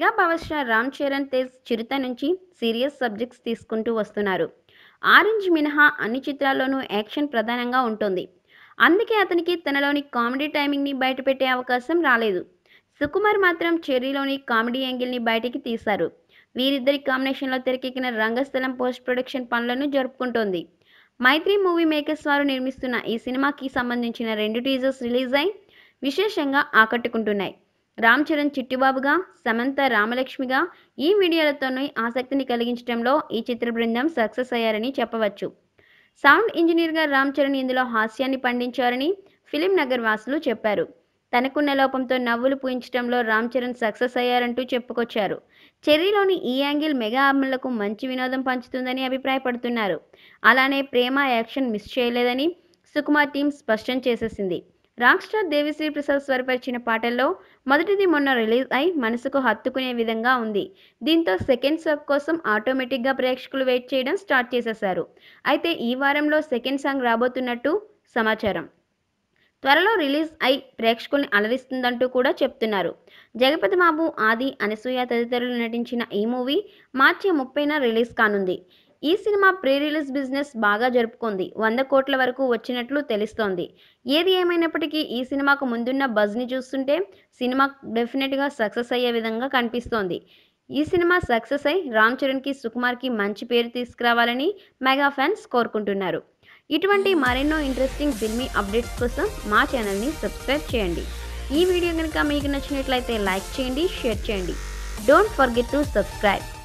mega power star Ram Charan Tej Chirutha నుంచి serious subjects తీసుకుంటూ వస్తున్నారు ఆరెంజ్ మినహా అన్ని చిత్రాల్లోనూ యాక్షన్ ప్రధానంగా ఉంటుంది అందుకే అతనికి తనలోని కామెడీ టైమింగ్ని బయటపెట్టే అవకాశం రాలేదు సుకుమార్ మాత్రం చెర్రీలోని కామెడీ యాంగిల్ని బయటికి తీశారు వీరిద్దరి కాంబినేషన్లో తెరకెక్కిన రంగస్థలం పోస్ట్ ప్రొడక్షన్ పనులను జరుపుకుంటోంది మైత్రి మూవీ మేకర్స్ వారు నిర్మిస్తున్న ఈ సినిమాకి సంబంధించిన రెండు టీజర్స్ రిలీజ్ అయి విశేషంగా ఆకట్టుకుంటున్నాయి రామ్ చరణ్ చిట్టిబాబుగా సమంత రామలక్ష్మిగా ఈ మీడియాలతోనే ఆసక్తిని కలిగించడంలో ఈ చిత్ర బృందం సక్సెస్ అయ్యారని చెప్పవచ్చు సౌండ్ ఇంజనీర్గా రామ్ చరణ్ ఇందులో హాస్యాన్ని పండించారని ఫిలిం నగర్ వాసులు చెప్పారు తనకున్న లోపంతో నవ్వులు పూయించడంలో రామ్ చరణ్ సక్సెస్ అయ్యారంటూ చెప్పుకొచ్చారు చెర్రీలోని ఈ యాంగిల్ మెగా అమ్మలకు మంచి వినోదం పంచుతుందని అభిప్రాయపడుతున్నారు అలానే ప్రేమ యాక్షన్ మిస్ చేయలేదని సుకుమార్ టీం స్పష్టం చేసేసింది రాక్ స్టార్ దేవిశ్రీ ప్రసాద్ స్వరపరిచిన పాటల్లో మొదటిది మొన్న రిలీజ్ అయి మనసుకు హత్తుకునే విధంగా ఉంది దీంతో సెకండ్ సాంగ్ కోసం ఆటోమేటిక్గా ప్రేక్షకులు వెయిట్ చేయడం స్టార్ట్ చేసేశారు అయితే ఈ వారంలో సెకండ్ సాంగ్ రాబోతున్నట్టు సమాచారం త్వరలో రిలీజ్ అయి ప్రేక్షకుల్ని అలరిస్తుందంటూ కూడా చెప్తున్నారు జగపతి బాబు ఆది అనసూయ తదితరులు నటించిన ఈ మూవీ మార్చి ముప్పైన రిలీజ్ కానుంది ఈ సినిమా ప్రీ రిలీజ్ బిజినెస్ బాగా జరుపుకుంది వంద కోట్ల వరకు వచ్చినట్లు తెలుస్తోంది ఏది ఏమైనప్పటికీ ఈ సినిమాకు ముందున్న బజ్ని చూస్తుంటే సినిమా డెఫినెట్గా సక్సెస్ అయ్యే విధంగా కనిపిస్తోంది ఈ సినిమా సక్సెస్ అయి రామ్ చరణ్కి సుకుమార్కి మంచి పేరు తీసుకురావాలని మెగా ఫ్యాన్స్ కోరుకుంటున్నారు ఇటువంటి మరెన్నో ఇంట్రెస్టింగ్ ఫిల్మీ అప్డేట్స్ కోసం మా ఛానల్ని సబ్స్క్రైబ్ చేయండి ఈ వీడియో కనుక మీకు నచ్చినట్లయితే లైక్ చేయండి షేర్ చేయండి డోంట్ ఫర్గెట్ టు సబ్స్క్రైబ్